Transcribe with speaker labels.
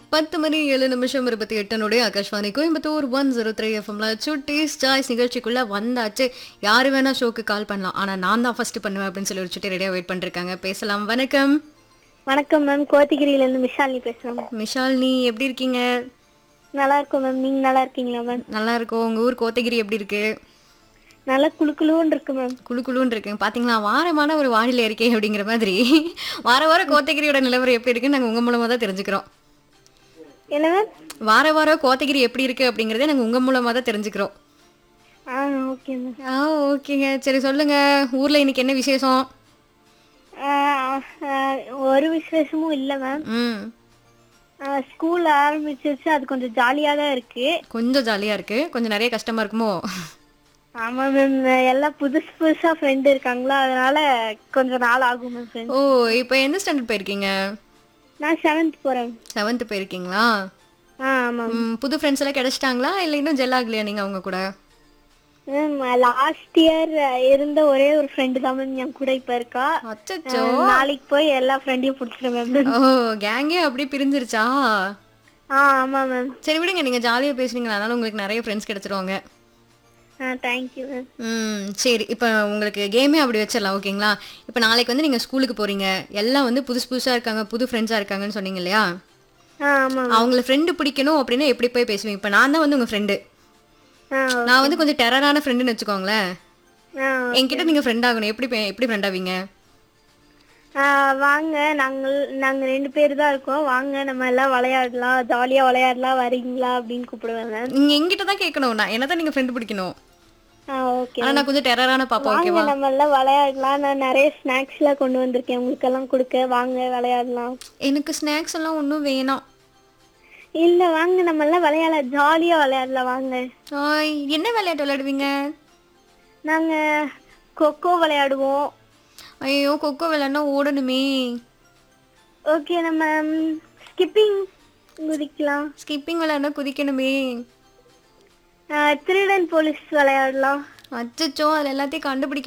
Speaker 1: பத்து மணி ஏழு நிமிஷம் இருபத்தி எட்டனுடைய Akashvani Coimbatore one zero three எஃப்எம்ல சுட்டீஸ் சாய்ஸ் நிகழ்ச்சிக்குள்ள வந்தாச்சு யாரு வேணா ஷோக்கு கால் பண்ணலாம் ஆனா நான் தான் ஃபர்ஸ்ட் பண்ணுவேன் அப்படின்னு சொல்லி ஒரு சுட்டி ரெடியா வெயிட் பண்ணிருக்காங்க பேசலாம் வணக்கம்
Speaker 2: வணக்கம் மேம் கோத்தகிரியில இருந்து விஷாலினி பேசுறேன்
Speaker 1: மிஷாலினி எப்படி இருக்கீங்க
Speaker 2: நல்லா இருக்கும் மேம் நீங்க நல்லா இருக்கீங்களா மேம்
Speaker 1: நல்லா இருக்கோம் உங்க ஊர் கோத்தகிரி எப்படி இருக்கு
Speaker 2: நல்லா குளுக்குளுன்னு இருக்கு மேம்
Speaker 1: குளு குளுன்னு இருக்கு பாத்தீங்களா வாரமான ஒரு வானிலை இருக்கே அப்படிங்கிற மாதிரி வார வாரம் கோத்தகிரியோட நிலவரம் எப்படி இருக்குன்னு நாங்க உங்க மூலமா தான் தெரிஞ்சுக்கிறோம்
Speaker 2: என்ன மேம்
Speaker 1: வார வாரம் கோத்தகிரி எப்படி இருக்கு அப்படிங்கறத நாங்க உங்க மூலமா தான் தெரிஞ்சுக்கிறோம்
Speaker 2: ஆ ஓகே மேம்
Speaker 1: ஆ ஓகேங்க சரி சொல்லுங்க ஊர்ல இன்னைக்கு என்ன விசேஷம்
Speaker 2: ஆ, ஆ, ஒரு விசேஷமும் இல்ல மேம்
Speaker 1: ம்
Speaker 2: ஸ்கூல் ஆரம்பிச்சிருச்சு அது கொஞ்சம் ஜாலியா தான் இருக்கு
Speaker 1: கொஞ்சம் ஜாலியா இருக்கு கொஞ்சம் நிறைய கஷ்டமா இருக்குமோ
Speaker 2: ஆமா மேம் எல்லாம் புதுசு புதுசா ஃப்ரெண்ட் இருக்காங்களா அதனால கொஞ்சம் நாள் ஆகும் மேம் ஃப்ரெண்ட்
Speaker 1: ஓ இப்போ எந்த ஸ்டாண்டர்ட் போயிருக்கீங்க
Speaker 2: நான் செவன்த் போறேன்
Speaker 1: செவன்த் போயிருக்கீங்களா
Speaker 2: ஆ ஆமா
Speaker 1: ம், புது ஃப்ரெண்ட்ஸ் எல்லாம் கிடைச்சிட்டாங்களா இல்லை இன்னும் ஜெல் ஆகலையா நீங்க அவங்க கூட
Speaker 2: மேம் லாஸ்ட் இயர் இருந்த ஒரே ஒரு ஃப்ரெண்டு தான் மேம் என் கூட இப்ப இருக்கா
Speaker 1: அச்சச்சோ
Speaker 2: நாளைக்கு போய் எல்லா ஃப்ரெண்டையும் பிடிச்சிருவேன் மேம்
Speaker 1: ஓ கேங்கே அப்படியே பிரிஞ்சிருச்சா
Speaker 2: ஆ ஆமா மேம்
Speaker 1: சரி விடுங்க நீங்க ஜாலியா பேசுறீங்களா அதனால உங்களுக்கு நிறைய ஃப்ரெண்ட்ஸ் கிடைச்சிருவாங்க
Speaker 2: ஆ தேங்க்யூ மேம்
Speaker 1: ம் சரி இப்போ உங்களுக்கு கேமே அப்படி வச்சிடலாம் ஓகேங்களா இப்போ நாளைக்கு வந்து நீங்கள் ஸ்கூலுக்கு போகிறீங்க எல்லாம் வந்து புதுசு புதுசாக இருக்காங்க புது ஃப்ரெண்ட்ஸாக இருக்காங்கன்னு சொன்னீங்க இல்லையா
Speaker 2: ஆ ஆமா
Speaker 1: அவங்கள ஃப்ரெண்டு பிடிக்கணும் அப்படின்னா எப்படி போய் பேசுவீங்க இப்போ நான் தான் வந்து உங்கள் ஃப்ரெண்டு
Speaker 2: ஆ
Speaker 1: நான் வந்து கொஞ்சம் டெரரான ஃப்ரெண்டுன்னு வச்சுக்கோங்களேன்
Speaker 2: ஆ
Speaker 1: என்கிட்ட நீங்கள் ஃப்ரெண்ட் ஆகணும் எப்படி பே- எப்படி ஃப்ரெண்ட் ஆவீங்க
Speaker 2: ஆ, வாங்க நாங்கள் நாங்க ரெண்டு பேர் தான் இருக்கோம் வாங்க நம்ம எல்லாம் விளையாடலாம் ஜாலியா விளையாடலாம் வரீங்களா அப்படின்னு கூப்பிடுவேன் மேம்
Speaker 1: நீங்கள் எங்கிட்ட தான் கேட்கணும் நான் என்ன தான் நீங்கள் ஃப்ரெண்டு பிடிக்கணும்
Speaker 2: ஆ ஓகே
Speaker 1: ஆனால் நான் கொஞ்சம் டெரரான பாப்பா
Speaker 2: வாங்க
Speaker 1: ஓகேவா
Speaker 2: நம்ம எல்லாம் விளையாடலாம் நான் நிறைய ஸ்நாக்ஸ் எல்லாம் கொண்டு வந்திருக்கேன் உங்களுக்கு எல்லாம் கொடுக்க வாங்க விளையாடலாம்
Speaker 1: எனக்கு ஸ்நாக்ஸ் எல்லாம் ஒன்றும் வேணாம்
Speaker 2: இல்ல வாங்க நம்ம எல்லாம் விளையாட ஜாலியா விளையாடலாம் வாங்க
Speaker 1: ஆய், என்ன விளையாட்டு விளையாடுவீங்க
Speaker 2: நாங்க கொக்கோ விளையாடுவோம்
Speaker 1: ஐயோ கொக்கோ விளையாடனா ஓடணுமே
Speaker 2: ஓகே நம்ம ஸ்கிப்பிங் குதிக்கலாம்
Speaker 1: ஸ்கிப்பிங் விளையாடனா குதிக்கணுமே
Speaker 2: ஆ, திருடன் போலீஸ் விளையாடலாம்
Speaker 1: அச்சச்சோ அதில் எல்லாத்தையும் கண்டுபிடிக்க